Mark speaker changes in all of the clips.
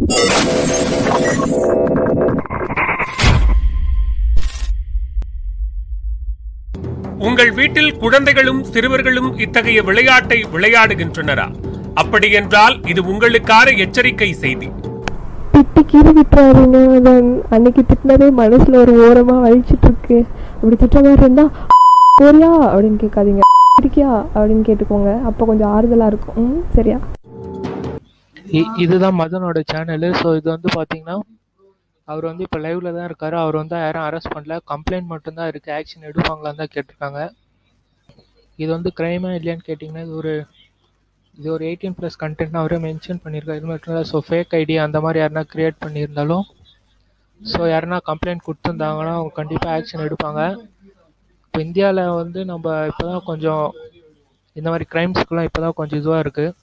Speaker 1: உங்கள் வீட்டில் குழந்தைகளும் சிறுவர்களும் இத்தகைய விளையாட்டை விளையாடுகின்றனரா அப்படியென்றால் இது உங்களுக்கான எச்சரிக்கை செய்தி
Speaker 2: திட்டி கீறி விட்டுறாருங்க நான் அன்னைக்கு திட்டினதே மனசுல ஒரு ஓரமா வலிச்சிட்டு இருக்கு அப்படி திட்டுற மாதிரி இருந்தா போறியா அப்படின்னு கேட்காதீங்க இருக்கியா அப்படின்னு கேட்டுக்கோங்க அப்போ கொஞ்சம் ஆறுதலா இருக்கும் ம், சரியா
Speaker 3: இ- இதுதான் மதனோட சேனலு ஸோ இது வந்து பார்த்தீங்கன்னா அவர் வந்து இப்போ லைவ்ல தான் இருக்காரு அவர் வந்து யாரும் அரெஸ்ட் பண்ணல கம்ப்ளைண்ட் மட்டும்தான் இருக்கு ஆக்ஷன் எடுப்பாங்களான்னு தான் கேட்டிருக்காங்க இது வந்து கிரைமா இல்லையான்னு கேட்டிங்கன்னா இது ஒரு இது ஒரு எயிட்டீன் ப்ளஸ் கண்டென்ட் அவரே மென்ஷன் பண்ணியிருக்காரு இது மட்டும் இல்லை ஸோ ஃபேக் ஐடி அந்த மாதிரி யாருனா கிரியேட் பண்ணியிருந்தாலும் ஸோ யாருனா கம்ப்ளைண்ட் கொடுத்துருந்தாங்கன்னா அவங்க கண்டிப்பாக ஆக்ஷன் எடுப்பாங்க இப்போ இந்தியாவில் வந்து நம்ம இப்போ தான் கொஞ்சம் இந்த மாதிரி க்ரைம்ஸ்க்குலாம் இப்போ தான் கொஞ்சம் இதுவாக இருக்குது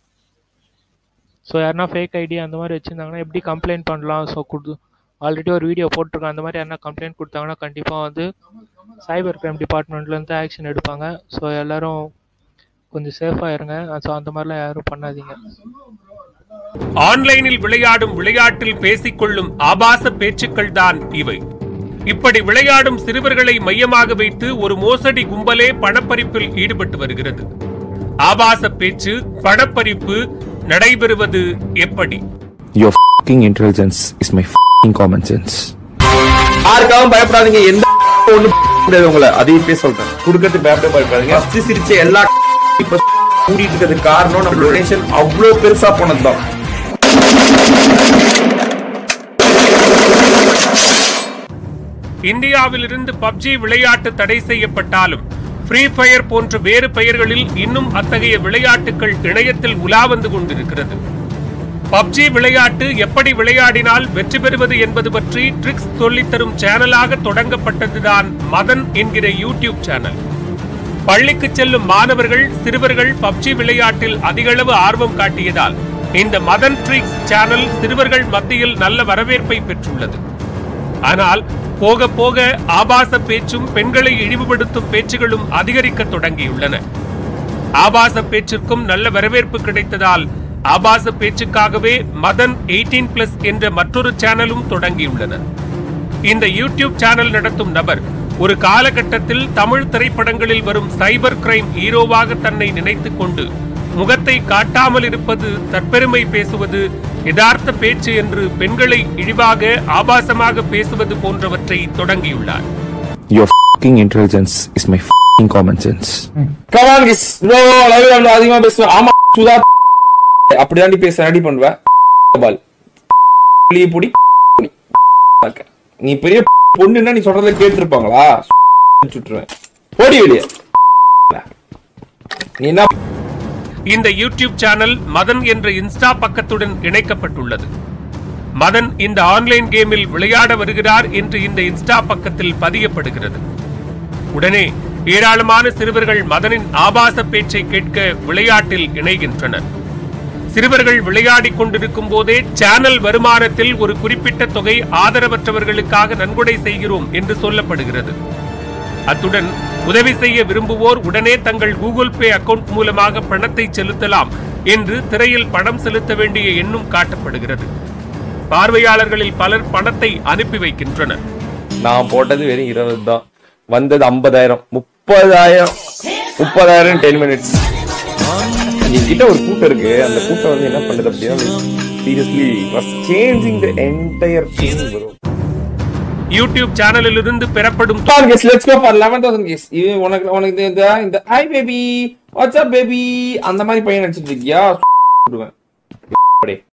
Speaker 3: ஸோ யாருனா ஃபேக் ஐடி அந்த மாதிரி வச்சுருந்தாங்கன்னா எப்படி கம்ப்ளைண்ட் பண்ணலாம் ஸோ குடு ஆல்ரெடி ஒரு வீடியோ போட்டிருக்கேன் அந்த மாதிரி யாருனா கம்ப்ளைண்ட் கொடுத்தாங்கன்னா கண்டிப்பாக வந்து சைபர் கிரைம் டிபார்ட்மெண்ட்லேருந்து ஆக்ஷன் எடுப்பாங்க ஸோ எல்லாரும் கொஞ்சம் சேஃபாக இருங்க ஸோ அந்த மாதிரிலாம் யாரும் பண்ணாதீங்க
Speaker 1: ஆன்லைனில் விளையாடும் விளையாட்டில் பேசிக்கொள்ளும் ஆபாச பேச்சுக்கள் தான் இவை இப்படி விளையாடும் சிறுவர்களை மையமாக வைத்து ஒரு மோசடி கும்பலே பணப்பறிப்பில் ஈடுபட்டு வருகிறது ஆபாச பேச்சு பணப்பறிப்பு நடைபெறுவது எப்படி
Speaker 4: Your fucking intelligence is my fucking common sense.
Speaker 5: யாருக்காகவும் பயப்படாதீங்க எந்த ஒண்ணு முடியாது உங்களை அதையும் போய் சொல்றேன் குடுக்கறது பயப்பட பயப்படாதீங்க ஃபர்ஸ்ட் சிரிச்ச எல்லா இப்ப கூடிட்டு இருக்கிறதுக்கு காரணம் நம்ம டொனேஷன் அவ்வளவு பெருசா போனதுதான்
Speaker 1: இந்தியாவிலிருந்து பப்ஜி விளையாட்டு தடை செய்யப்பட்டாலும் ஃப்ரீ ஃபயர் போன்ற வேறு பெயர்களில் இன்னும் அத்தகைய விளையாட்டுகள் இணையத்தில் உலா வந்து கொண்டிருக்கிறது பப்ஜி விளையாட்டு எப்படி விளையாடினால் வெற்றி பெறுவது என்பது பற்றி ட்ரிக்ஸ் சொல்லித்தரும் சேனலாக தொடங்கப்பட்டதுதான் மதன் என்கிற யூடியூப் சேனல் பள்ளிக்கு செல்லும் மாணவர்கள் சிறுவர்கள் பப்ஜி விளையாட்டில் அதிகளவு ஆர்வம் காட்டியதால் இந்த மதன் ட்ரிக்ஸ் சேனல் சிறுவர்கள் மத்தியில் நல்ல வரவேற்பை பெற்றுள்ளது ஆனால் போக போக ஆபாச பேச்சும் பெண்களை இழிவுபடுத்தும் பேச்சுகளும் அதிகரிக்க தொடங்கியுள்ளன ஆபாச பேச்சிற்கும் நல்ல வரவேற்பு கிடைத்ததால் ஆபாச பேச்சுக்காகவே மதன் 18 பிளஸ் என்ற மற்றொரு சேனலும் தொடங்கியுள்ளனர் இந்த யூடியூப் சேனல் நடத்தும் நபர் ஒரு காலகட்டத்தில் தமிழ் திரைப்படங்களில் வரும் சைபர் கிரைம் ஹீரோவாக தன்னை நினைத்துக் கொண்டு முகத்தை காட்டாமல் இருப்பது தற்பெருமை பேசுவது யதார்த்த பேச்சு என்று பெண்களை இழிவாக ஆபாசமாக பேசுவது போன்றவற்றை தொடங்கியுள்ளார்
Speaker 4: Your fucking intelligence is my fucking common sense.
Speaker 5: Come on kiss bro live அதிகமா பேசுவேன் ஆமா சுதா அப்படிதாண்டி பேச ரெடி பண்ணுவேன் பால் புளிய புடி புடி. நீ பெரிய பொண்ணுன்னா நீ சொல்றத கேட்டிருப்பாங்களா சுட்டுருவேன் ஓடி வெளியே நீ என்ன
Speaker 1: இந்த யூடியூப் சேனல் மதன் என்ற இன்ஸ்டா பக்கத்துடன் இணைக்கப்பட்டுள்ளது மதன் இந்த ஆன்லைன் கேமில் விளையாட வருகிறார் என்று இந்த இன்ஸ்டா பக்கத்தில் பதியப்படுகிறது உடனே ஏராளமான சிறுவர்கள் மதனின் ஆபாச பேச்சை கேட்க விளையாட்டில் இணைகின்றனர் சிறுவர்கள் விளையாடிக் கொண்டிருக்கும் போதே சேனல் வருமானத்தில் ஒரு குறிப்பிட்ட தொகை ஆதரவற்றவர்களுக்காக நன்கொடை செய்கிறோம் என்று சொல்லப்படுகிறது அத்துடன் உதவி செய்ய விரும்புவோர் உடனே தங்கள் கூகுள் பே அக்கவுண்ட் மூலமாக பணத்தை செலுத்தலாம் என்று திரையில் பணம் செலுத்த வேண்டிய எண்ணும் காட்டப்படுகிறது பார்வையாளர்களில் பலர் பணத்தை அனுப்பி வைக்கின்றனர்
Speaker 5: நான் போட்டது வெறும் இருபது தான் வந்தது ஐம்பதாயிரம் முப்பதாயிரம் முப்பதாயிரம் டென் மினிட்ஸ் என்கிட்ட ஒரு கூட்டம் இருக்கு அந்த கூட்டம் வந்து என்ன பண்ணுது அப்படின்னா seriously was changing the entire thing bro
Speaker 1: YouTube சேனலிலிருந்து பெறப்படும்
Speaker 5: Come on, guys, let's go for 11,000 guys. இது உனக்கு உனக்கு இந்த- இந்த இந்த hi baby what's up baby அந்த மாதிரி பையன் நடிச்சிட்டு இருக்கியா விடுவேன்